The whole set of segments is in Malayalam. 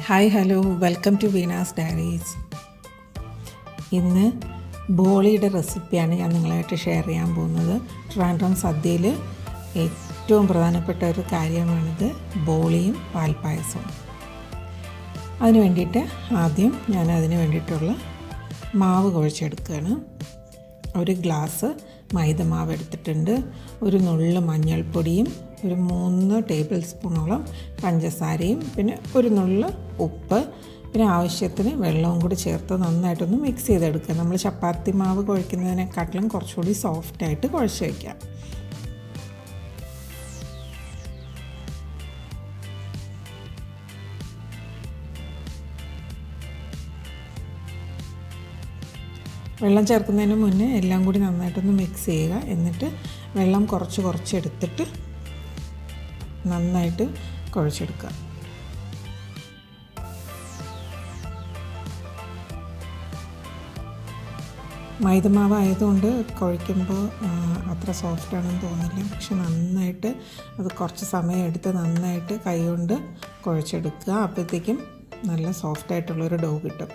hi hello welcome to Veena's diaries ഇന്ന് ബോളിയുടെ റെസിപ്പിയാണ് ഞാൻ നിങ്ങളായിട്ട് ഷെയർ ചെയ്യാൻ പോകുന്നത് ട്രാൻഡ്രം സദ്യയിൽ ഏറ്റവും പ്രധാനപ്പെട്ട ഒരു കാര്യമാണിത് ബോളിയും പാൽപ്പായസവും അതിന് വേണ്ടിയിട്ട് ആദ്യം ഞാൻ അതിന് വേണ്ടിയിട്ടുള്ള മാവ് കുഴച്ചെടുക്കുകയാണ് ഒരു ഗ്ലാസ് മൈദമാവ് എടുത്തിട്ടുണ്ട് ഒരു നുള്ളു മഞ്ഞൾപ്പൊടിയും ഒരു മൂന്ന് ടേബിൾ സ്പൂണോളം പഞ്ചസാരയും പിന്നെ ഒരു നുള്ളു ഉപ്പ് പിന്നെ ആവശ്യത്തിന് വെള്ളവും കൂടി ചേർത്ത് നന്നായിട്ടൊന്ന് മിക്സ് ചെയ്തെടുക്കുക നമ്മൾ ചപ്പാത്തി മാവ് കുഴക്കുന്നതിനെക്കാട്ടിലും കുറച്ചുകൂടി സോഫ്റ്റായിട്ട് കുഴച്ച് വയ്ക്കുക വെള്ളം ചേർക്കുന്നതിന് മുന്നേ എല്ലാം കൂടി നന്നായിട്ടൊന്ന് മിക്സ് ചെയ്യുക എന്നിട്ട് വെള്ളം കുറച്ച് കുറച്ച് എടുത്തിട്ട് നന്നായിട്ട് കുഴച്ചെടുക്കുക മൈദമാവ് ആയതുകൊണ്ട് കുഴയ്ക്കുമ്പോൾ അത്ര സോഫ്റ്റ് ആണെന്ന് തോന്നില്ല പക്ഷെ നന്നായിട്ട് അത് കുറച്ച് സമയം എടുത്ത് നന്നായിട്ട് കൈകൊണ്ട് കുഴച്ചെടുക്കുക അപ്പോഴത്തേക്കും നല്ല സോഫ്റ്റ് ആയിട്ടുള്ളൊരു ഡോ കിട്ടും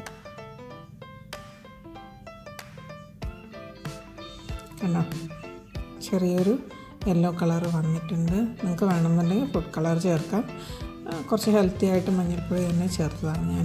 കണ്ടോ ചെറിയൊരു യെല്ലോ കളർ വന്നിട്ടുണ്ട് നിങ്ങൾക്ക് വേണമെന്നുണ്ടെങ്കിൽ ഫുഡ് കളർ ചേർക്കാം കുറച്ച് ഹെൽത്തി ആയിട്ട് മഞ്ഞൾപ്പൊടി തന്നെ ചേർത്തതാണ് ഞാൻ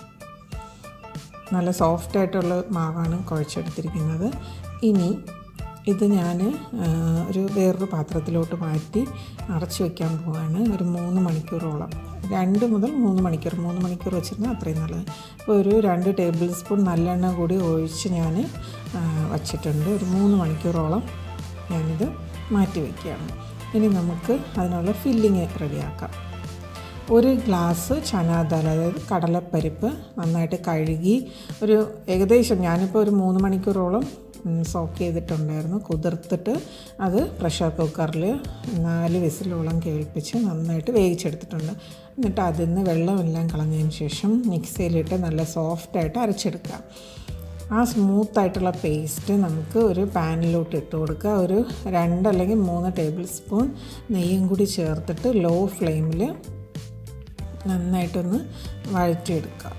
നല്ല സോഫ്റ്റ് ആയിട്ടുള്ള മാവാണ് കുഴച്ചെടുത്തിരിക്കുന്നത് ഇനി ഇത് ഞാൻ ഒരു വേറൊരു പാത്രത്തിലോട്ട് മാറ്റി അടച്ചു വയ്ക്കാൻ പോവാണ് ഒരു മൂന്ന് മണിക്കൂറോളം രണ്ട് മുതൽ മൂന്ന് മണിക്കൂർ മൂന്ന് മണിക്കൂർ വെച്ചിരുന്നാൽ അത്രയും നല്ലത് അപ്പോൾ ഒരു രണ്ട് ടേബിൾ സ്പൂൺ നല്ലെണ്ണ കൂടി ഒഴിച്ച് ഞാൻ വച്ചിട്ടുണ്ട് ഒരു മൂന്ന് മണിക്കൂറോളം ഞാനിത് മാറ്റി വയ്ക്കുകയാണ് ഇനി നമുക്ക് അതിനുള്ള ഫില്ലിങ് റെഡിയാക്കാം ഒരു ഗ്ലാസ് ചനാദാൽ അതായത് കടലപ്പരിപ്പ് നന്നായിട്ട് കഴുകി ഒരു ഏകദേശം ഞാനിപ്പോൾ ഒരു മൂന്ന് മണിക്കൂറോളം സോക്ക് ചെയ്തിട്ടുണ്ടായിരുന്നു കുതിർത്തിട്ട് അത് പ്രഷർ കുക്കറിൽ നാല് വിസിലോളം കേൾപ്പിച്ച് നന്നായിട്ട് വേവിച്ചെടുത്തിട്ടുണ്ട് എന്നിട്ട് അതിൽ നിന്ന് വെള്ളമെല്ലാം കളഞ്ഞതിന് ശേഷം മിക്സിയിലിട്ട് നല്ല സോഫ്റ്റായിട്ട് അരച്ചെടുക്കുക ആ സ്മൂത്തായിട്ടുള്ള പേസ്റ്റ് നമുക്ക് ഒരു പാനിലോട്ട് ഇട്ട് കൊടുക്കുക ഒരു രണ്ട് അല്ലെങ്കിൽ മൂന്ന് ടേബിൾ സ്പൂൺ നെയ്യും കൂടി ചേർത്തിട്ട് ലോ ഫ്ലെയിമിൽ നന്നായിട്ടൊന്ന് വഴറ്റിയെടുക്കുക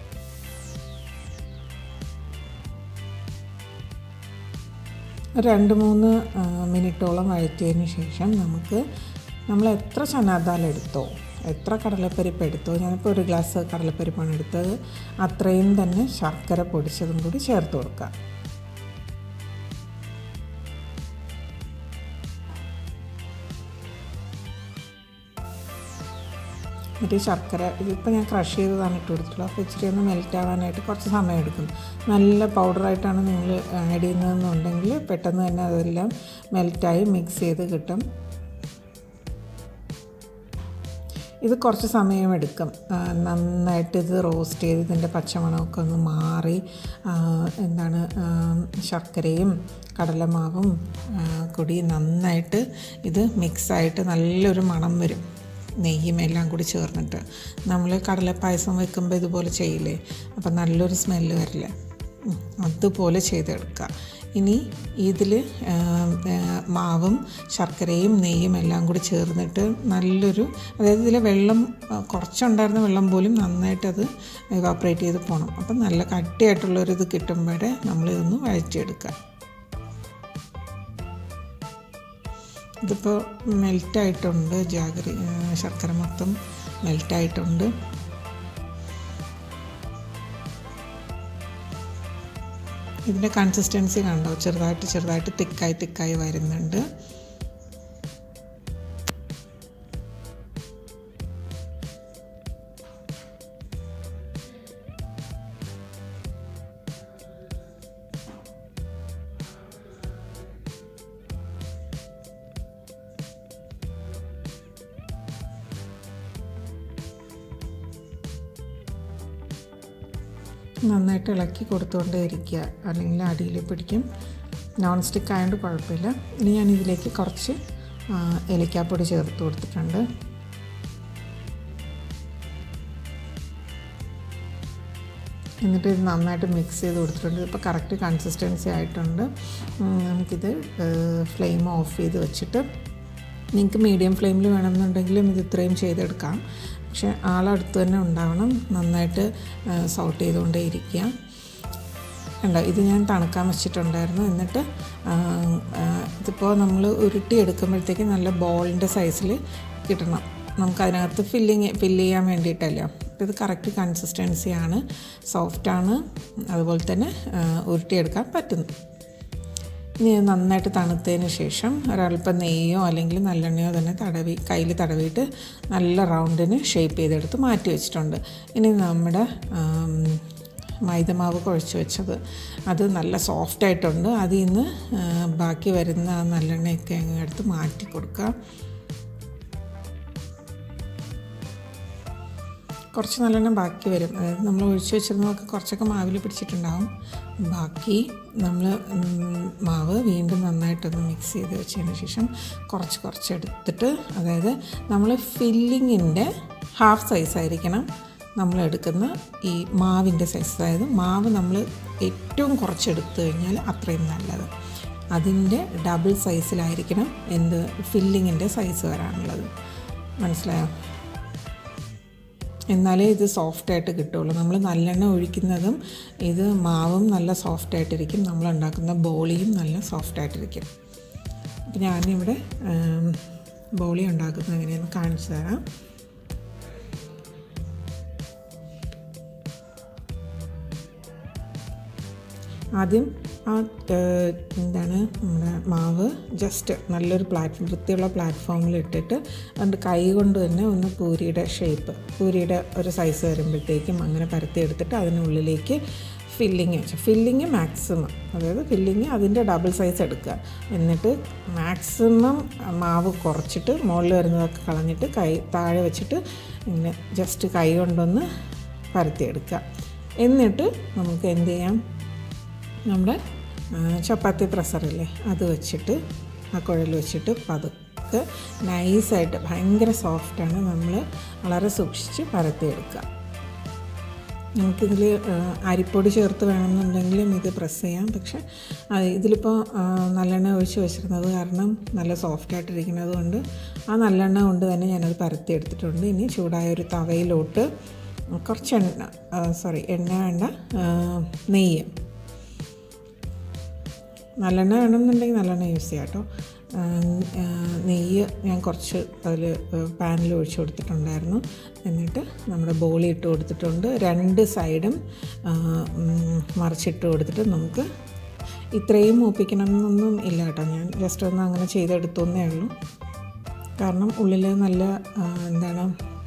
രണ്ട് മൂന്ന് മിനിറ്റോളം വഴറ്റിയതിന് ശേഷം നമുക്ക് നമ്മൾ എത്ര ചനാദാൽ എടുത്തോ എത്ര കടലപ്പരിപ്പ് എടുത്തോ ഞാനിപ്പോൾ ഒരു ഗ്ലാസ് കടലപ്പരിപ്പാണ് എടുത്തത് അത്രയും തന്നെ ശർക്കര പൊടിച്ചതും കൂടി ചേർത്ത് കൊടുക്കുക എന്നിട്ട് ശർക്കര ഇതിപ്പോൾ ഞാൻ ക്രഷ് ചെയ്തതാണ് ഇട്ട് കൊടുത്തിട്ടുള്ളത് അപ്പോൾ ഇച്ചിരി ഒന്ന് മെൽറ്റ് ആവാനായിട്ട് കുറച്ച് സമയം എടുക്കും നല്ല പൗഡറായിട്ടാണ് നിങ്ങൾ ആഡ് ചെയ്യുന്നതെന്നുണ്ടെങ്കിൽ പെട്ടെന്ന് തന്നെ അതെല്ലാം മെൽറ്റായി മിക്സ് ചെയ്ത് കിട്ടും ഇത് കുറച്ച് സമയമെടുക്കും നന്നായിട്ട് ഇത് റോസ്റ്റ് ചെയ്ത് ഇതിൻ്റെ പച്ചമണമൊക്കെ ഒന്ന് മാറി എന്താണ് ശർക്കരയും കടലമാവും കൂടി നന്നായിട്ട് ഇത് മിക്സായിട്ട് നല്ലൊരു മണം വരും നെയ്യും എല്ലാം കൂടി ചേർന്നിട്ട് നമ്മൾ കടലപ്പായസം വെക്കുമ്പോൾ ഇതുപോലെ ചെയ്യില്ലേ അപ്പം നല്ലൊരു സ്മെല്ല് വരില്ലേ അതുപോലെ ചെയ്തെടുക്കുക ഇനി ഇതിൽ മാവും ശർക്കരയും നെയ്യും എല്ലാം കൂടി ചേർന്നിട്ട് നല്ലൊരു അതായത് ഇതിൽ വെള്ളം കുറച്ചുണ്ടായിരുന്ന വെള്ളം പോലും നന്നായിട്ടത് ഇവാപ്പറേറ്റ് ചെയ്ത് പോകണം അപ്പം നല്ല കട്ടിയായിട്ടുള്ളൊരിത് കിട്ടുമ്പോഴേ നമ്മളിതൊന്ന് വഴറ്റിയെടുക്കുക ഇതിപ്പോൾ മെൽറ്റായിട്ടുണ്ട് ജാഗരി ശർക്കര മൊത്തം മെൽറ്റായിട്ടുണ്ട് ഇതിൻ്റെ കൺസിസ്റ്റൻസി കണ്ടോ ചെറുതായിട്ട് ചെറുതായിട്ട് തിക്കായി തിക്കായി വരുന്നുണ്ട് നന്നായിട്ട് ഇളക്കി കൊടുത്തുകൊണ്ടേ ഇരിക്കുക അല്ലെങ്കിൽ അടിയിൽ പിടിക്കും നോൺ സ്റ്റിക്ക് ആയതുകൊണ്ട് കുഴപ്പമില്ല ഇനി ഞാൻ ഇതിലേക്ക് കുറച്ച് ഏലക്കാപ്പൊടി ചേർത്ത് കൊടുത്തിട്ടുണ്ട് എന്നിട്ട് ഇത് നന്നായിട്ട് മിക്സ് ചെയ്ത് കൊടുത്തിട്ടുണ്ട് ഇപ്പോൾ കറക്റ്റ് കൺസിസ്റ്റൻസി ആയിട്ടുണ്ട് നമുക്കിത് ഫ്ലെയിം ഓഫ് ചെയ്ത് വെച്ചിട്ട് നിങ്ങൾക്ക് മീഡിയം ഫ്ലെയിമിൽ വേണമെന്നുണ്ടെങ്കിലും ഇത് ഇത്രയും ചെയ്തെടുക്കാം പക്ഷെ ആളടുത്ത് തന്നെ ഉണ്ടാവണം നന്നായിട്ട് സോട്ട് ചെയ്തുകൊണ്ടേ ഇരിക്കുക ഉണ്ടോ ഇത് ഞാൻ തണുക്കാൻ വെച്ചിട്ടുണ്ടായിരുന്നു എന്നിട്ട് ആ, ആ, ഇതിപ്പോൾ നമ്മൾ ഉരുട്ടി എടുക്കുമ്പോഴത്തേക്ക് നല്ല ബോളിൻ്റെ സൈസിൽ കിട്ടണം നമുക്ക് അതിനകത്ത് ഫില്ലിങ് ഫില്ല് ചെയ്യാൻ വേണ്ടിയിട്ടല്ലോ അപ്പോൾ ഇത് കറക്റ്റ് കൺസിസ്റ്റൻസിയാണ് സോഫ്റ്റാണ് അതുപോലെ തന്നെ ആ, ഉരുട്ടിയെടുക്കാൻ പറ്റുന്നു ഇനി ഇത് നന്നായിട്ട് തണുത്തതിന് ശേഷം ഒരല്പം നെയ്യോ അല്ലെങ്കിൽ നല്ലെണ്ണയോ തന്നെ തടവി കയ്യിൽ തടവിയിട്ട് നല്ല റൗണ്ടിന് ഷേപ്പ് ചെയ്തെടുത്ത് മാറ്റി വെച്ചിട്ടുണ്ട് ഇനി നമ്മുടെ ആം, മൈദമാവ് കുഴച്ച് വെച്ചത് അത് നല്ല സോഫ്റ്റ് ആയിട്ടുണ്ട് അതിൽ നിന്ന് ആ, ബാക്കി വരുന്ന ആ നല്ലെണ്ണയൊക്കെ അങ്ങ് എടുത്ത് മാറ്റി കൊടുക്കുക കുറച്ച് നല്ലെണ്ണം ബാക്കി വരും അതായത് നമ്മൾ ഒഴിച്ച് വെച്ചിരുന്നതൊക്കെ കുറച്ചൊക്കെ മാവിൽ പിടിച്ചിട്ടുണ്ടാവും ബാക്കി നമ്മൾ മാവ് വീണ്ടും നന്നായിട്ടൊന്ന് മിക്സ് ചെയ്ത് വെച്ചതിന് ശേഷം കുറച്ച് കുറച്ച് എടുത്തിട്ട് അതായത് നമ്മൾ ഫില്ലിങ്ങിൻ്റെ ഹാഫ് സൈസ് ആയിരിക്കണം നമ്മൾ എടുക്കുന്ന ഈ മാവിൻ്റെ സൈസ് അതായത് മാവ് നമ്മൾ ഏറ്റവും കുറച്ചെടുത്തു കഴിഞ്ഞാൽ അത്രയും നല്ലത് അതിൻ്റെ ഡബിൾ സൈസിലായിരിക്കണം എന്ത് ഫില്ലിങ്ങിൻ്റെ സൈസ് വരാനുള്ളത് മനസ്സിലായോ എന്നാലേ ഇത് സോഫ്റ്റായിട്ട് കിട്ടുള്ളൂ നമ്മൾ നല്ലെണ്ണ ഒഴിക്കുന്നതും ഇത് മാവും നല്ല സോഫ്റ്റായിട്ടിരിക്കും നമ്മൾ ഉണ്ടാക്കുന്ന ബോളിയും നല്ല സോഫ്റ്റായിട്ടിരിക്കും അപ്പം ഞാനിവിടെ ആം, ബോളി ഉണ്ടാക്കുന്നത് എങ്ങനെയാണെന്ന് കാണിച്ചു തരാം ആദ്യം ആ ഏഹ്, എന്താണ് നമ്മുടെ മാവ് ജസ്റ്റ് നല്ലൊരു പ്ലാറ്റ്ഫോം വൃത്തിയുള്ള പ്ലാറ്റ്ഫോമിൽ ഇട്ടിട്ട് അതുകൊണ്ട് കൈ കൊണ്ട് തന്നെ ഒന്ന് പൂരിയുടെ ഷേപ്പ് പൂരിയുടെ ഒരു സൈസ് വരുമ്പോഴത്തേക്കും അങ്ങനെ പരത്തി എടുത്തിട്ട് അതിനുള്ളിലേക്ക് ഫില്ലിങ് വെച്ചു ഫില്ലിങ് മാക്സിമം അതായത് ഫില്ലിങ് അതിൻ്റെ ഡബിൾ സൈസ് എടുക്കുക എന്നിട്ട് മാക്സിമം മാവ് കുറച്ചിട്ട് മുകളിൽ വരുന്നതൊക്കെ കളഞ്ഞിട്ട് കൈ താഴെ വെച്ചിട്ട് ഇങ്ങനെ ജസ്റ്റ് കൈ കൊണ്ടൊന്ന് പരത്തിയെടുക്കുക എന്നിട്ട് നമുക്ക് എന്ത് ചെയ്യാം നമ്മുടെ ആ, ചപ്പാത്തി പ്രസറില്ലേ അത് വെച്ചിട്ട് ആ കുഴൽ വെച്ചിട്ട് പതുക്കെ നൈസായിട്ട് ഭയങ്കര സോഫ്റ്റാണ് നമ്മൾ വളരെ സൂക്ഷിച്ച് പരത്തിയെടുക്കുക നമുക്കിതിൽ അരിപ്പൊടി ചേർത്ത് വേണമെന്നുണ്ടെങ്കിലും ഇത് പ്രസ് ചെയ്യാം പക്ഷെ അത് ഇതിലിപ്പോൾ ആ, നല്ലെണ്ണ ഒഴിച്ച് വെച്ചിരുന്നത് കാരണം നല്ല സോഫ്റ്റായിട്ടിരിക്കുന്നത് കൊണ്ട് ആ നല്ലെണ്ണ കൊണ്ട് തന്നെ ഞാനത് പരത്തി എടുത്തിട്ടുണ്ട് ഇനി ചൂടായ ഒരു തവയിലോട്ട് കുറച്ച് എണ്ണ സോറി എണ്ണ വേണ്ട ആ, നെയ്യ് നല്ലെണ്ണ വേണമെന്നുണ്ടെങ്കിൽ നല്ലെണ്ണ യൂസ് ചെയ്യാം കേട്ടോ ആ, ആ, നെയ്യ് ഞാൻ കുറച്ച് അതിൽ പാനിൽ ഒഴിച്ച് കൊടുത്തിട്ടുണ്ടായിരുന്നു എന്നിട്ട് നമ്മുടെ ബോളി ഇട്ട് കൊടുത്തിട്ടുണ്ട് രണ്ട് സൈഡും ആ, ഉം, മറിച്ചിട്ട് കൊടുത്തിട്ട് നമുക്ക് ഇത്രയും മൂപ്പിക്കണം എന്നൊന്നും ഇല്ല കേട്ടോ ഞാൻ ജസ്റ്റ് ഒന്ന് അങ്ങനെ ചെയ്തെടുത്തു എന്നേ ഉള്ളൂ കാരണം ഉള്ളിൽ നല്ല ആ, എന്താണ്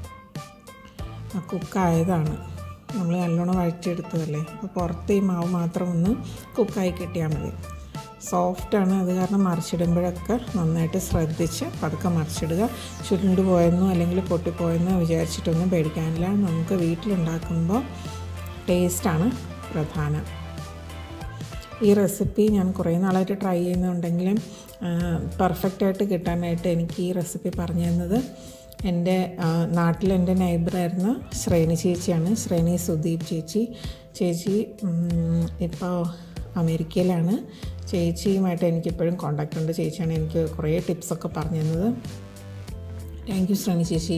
കുക്കായതാണ് നമ്മൾ നല്ലോണം വഴറ്റിയെടുത്തതല്ലേ അപ്പോൾ പുറത്ത് ഈ മാവ് മാത്രം ഒന്ന് കുക്കായി കിട്ടിയാൽ മതി സോഫ്റ്റാണ് അത് കാരണം മറിച്ചിടുമ്പോഴൊക്കെ നന്നായിട്ട് ശ്രദ്ധിച്ച് പതുക്കെ മറിച്ചിടുക ചുരുണ്ട് പോയെന്നോ അല്ലെങ്കിൽ പൊട്ടിപ്പോയെന്നോ വിചാരിച്ചിട്ടൊന്നും പേടിക്കാനില്ല നമുക്ക് വീട്ടിലുണ്ടാക്കുമ്പോൾ ടേസ്റ്റാണ് പ്രധാനം ഈ റെസിപ്പി ഞാൻ കുറേ നാളായിട്ട് ട്രൈ ചെയ്യുന്നുണ്ടെങ്കിലും പെർഫെക്റ്റായിട്ട് കിട്ടാനായിട്ട് എനിക്ക് ഈ റെസിപ്പി പറഞ്ഞു തന്നത് എൻ്റെ ആ, നാട്ടിൽ എൻ്റെ നൈബറായിരുന്ന ശ്രേണി ചേച്ചിയാണ് ശ്രേണി സുദീപ് ചേച്ചി ചേച്ചി ഉം, ഇപ്പോൾ അമേരിക്കയിലാണ് ചേച്ചിയുമായിട്ട് എനിക്കിപ്പോഴും കോണ്ടാക്റ്റ് ഉണ്ട് ചേച്ചിയാണ് എനിക്ക് കുറേ ടിപ്സൊക്കെ പറഞ്ഞു തന്നത് താങ്ക് യു ശ്രേണി ചേച്ചി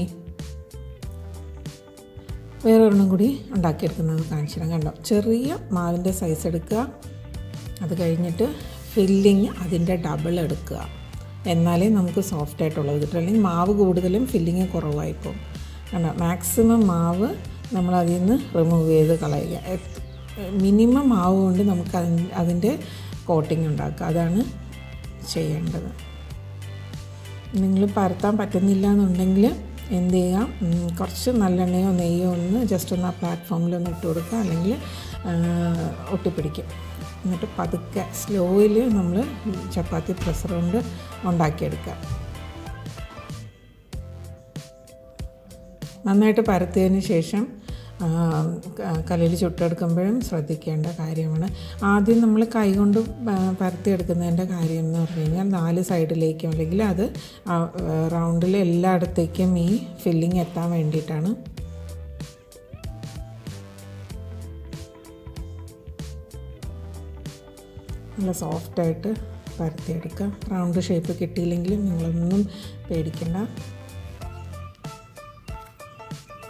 വേറെ ഒരെണ്ണം കൂടി ഉണ്ടാക്കിയെടുക്കുന്നത് കാണിച്ചു തരാം കണ്ടോ ചെറിയ മാവിൻ്റെ സൈസ് എടുക്കുക അത് കഴിഞ്ഞിട്ട് ഫില്ലിങ് അതിൻ്റെ ഡബിൾ എടുക്കുക എന്നാലേ നമുക്ക് സോഫ്റ്റ് ആയിട്ടുള്ളത് കിട്ടും അല്ലെങ്കിൽ മാവ് കൂടുതലും ഫില്ലിങ് കുറവായിപ്പോൾ കണ്ടോ മാക്സിമം മാവ് നമ്മൾ അതിൽ നിന്ന് റിമൂവ് ചെയ്ത് കളയുക എത്ര- മിനിമം മാവ് കൊണ്ട് നമുക്ക് അതിന് അതിൻ്റെ കോട്ടിങ് ഉണ്ടാക്കുക അതാണ് ചെയ്യേണ്ടത് നിങ്ങൾ പരത്താൻ പറ്റുന്നില്ല എന്നുണ്ടെങ്കിൽ എന്ത് ചെയ്യാം ഉം, കുറച്ച് നല്ലെണ്ണയോ നെയ്യോ ഒന്ന് ജസ്റ്റ് ഒന്ന് ആ പ്ലാറ്റ്ഫോമിലൊന്ന് ഇട്ട് കൊടുക്കുക അല്ലെങ്കിൽ ആ, ഒട്ടിപ്പിടിക്കും എന്നിട്ട് പതുക്കെ സ്ലോയിൽ നമ്മൾ ചപ്പാത്തി പ്രഷർ കൊണ്ട് ഉണ്ടാക്കിയെടുക്കുക നന്നായിട്ട് പരത്തിയതിന് ശേഷം കല്ലിൽ ചുട്ടെടുക്കുമ്പോഴും ശ്രദ്ധിക്കേണ്ട കാര്യമാണ് ആദ്യം നമ്മൾ കൈകൊണ്ട് പരത്തിയെടുക്കുന്നതിൻ്റെ കാര്യം എന്ന് പറഞ്ഞു കഴിഞ്ഞാൽ നാല് സൈഡിലേക്കും അല്ലെങ്കിൽ അത് റൗണ്ടിൽ എല്ലായിടത്തേക്കും ഈ ഫില്ലിങ് എത്താൻ വേണ്ടിയിട്ടാണ് നല്ല സോഫ്റ്റായിട്ട് പരത്തിയെടുക്കുക റൗണ്ട് ഷേപ്പ് കിട്ടിയില്ലെങ്കിലും നിങ്ങളൊന്നും പേടിക്കണ്ട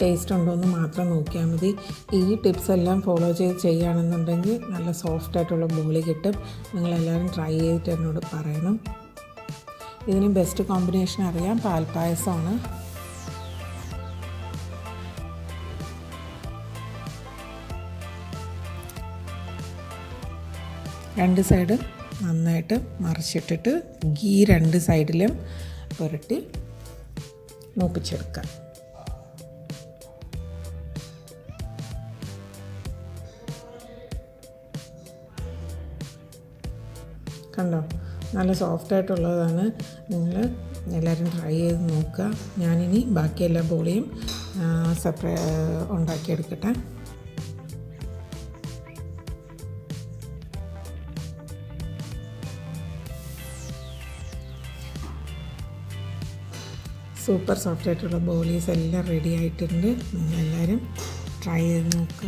ടേസ്റ്റ് ഉണ്ടോ എന്ന് മാത്രം നോക്കിയാൽ മതി ഈ ടിപ്സ് എല്ലാം ഫോളോ ചെയ്ത് ചെയ്യുകയാണെന്നുണ്ടെങ്കിൽ നല്ല സോഫ്റ്റ് ആയിട്ടുള്ള ബോളി കിട്ടും നിങ്ങളെല്ലാവരും ട്രൈ ചെയ്തിട്ട് എന്നോട് പറയണം ഇതിന് ബെസ്റ്റ് കോമ്പിനേഷൻ അറിയാം പാൽപ്പായസമാണ് രണ്ട് സൈഡ് നന്നായിട്ട് മറിച്ചിട്ടിട്ട് ഗീ രണ്ട് സൈഡിലും പുരട്ടി മൂപ്പിച്ചെടുക്കാം കണ്ടോ നല്ല സോഫ്റ്റ് ആയിട്ടുള്ളതാണ് നിങ്ങൾ എല്ലാവരും ട്രൈ ചെയ്ത് നോക്കുക ഞാനിനി ബാക്കി എല്ലാ ബോളിയും സെപ്പറേ ഉണ്ടാക്കിയെടുക്കട്ടെ സൂപ്പർ സോഫ്റ്റ് ആയിട്ടുള്ള ബോളീസ് എല്ലാം റെഡി ആയിട്ടുണ്ട് നിങ്ങളെല്ലാവരും ട്രൈ ചെയ്ത് നോക്കുക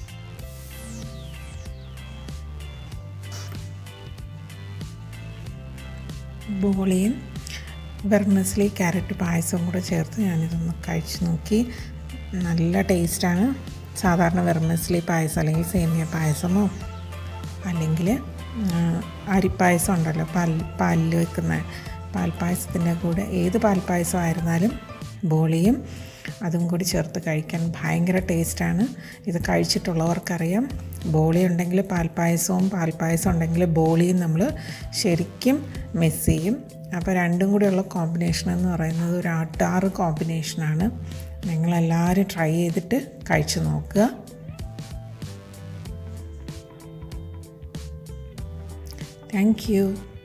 ബോളിയും വെർമസ്ലി ക്യാരറ്റ് പായസവും കൂടെ ചേർത്ത് ഞാനിതൊന്ന് കഴിച്ച് നോക്കി നല്ല ടേസ്റ്റാണ് സാധാരണ വെർമസ്ലി പായസം അല്ലെങ്കിൽ സേമിയ പായസമോ അല്ലെങ്കിൽ അരിപ്പായസം ഉണ്ടല്ലോ പാൽ പാലിൽ വെക്കുന്ന പാൽപ്പായസത്തിൻ്റെ കൂടെ ഏത് പാൽപ്പായസം ആയിരുന്നാലും ബോളിയും അതും കൂടി ചേർത്ത് കഴിക്കാൻ ഭയങ്കര ടേസ്റ്റാണ് ഇത് കഴിച്ചിട്ടുള്ളവർക്കറിയാം ബോളി ഉണ്ടെങ്കിൽ പാൽപ്പായസവും പാൽപ്പായസം ഉണ്ടെങ്കിൽ ബോളിയും നമ്മൾ ശരിക്കും മിസ് ചെയ്യും അപ്പോൾ രണ്ടും കൂടെയുള്ള കോമ്പിനേഷൻ എന്ന് പറയുന്നത് ഒരു ആട്ടാറ് കോമ്പിനേഷനാണ് നിങ്ങളെല്ലാവരും ട്രൈ ചെയ്തിട്ട് കഴിച്ചു നോക്കുക താങ്ക് യു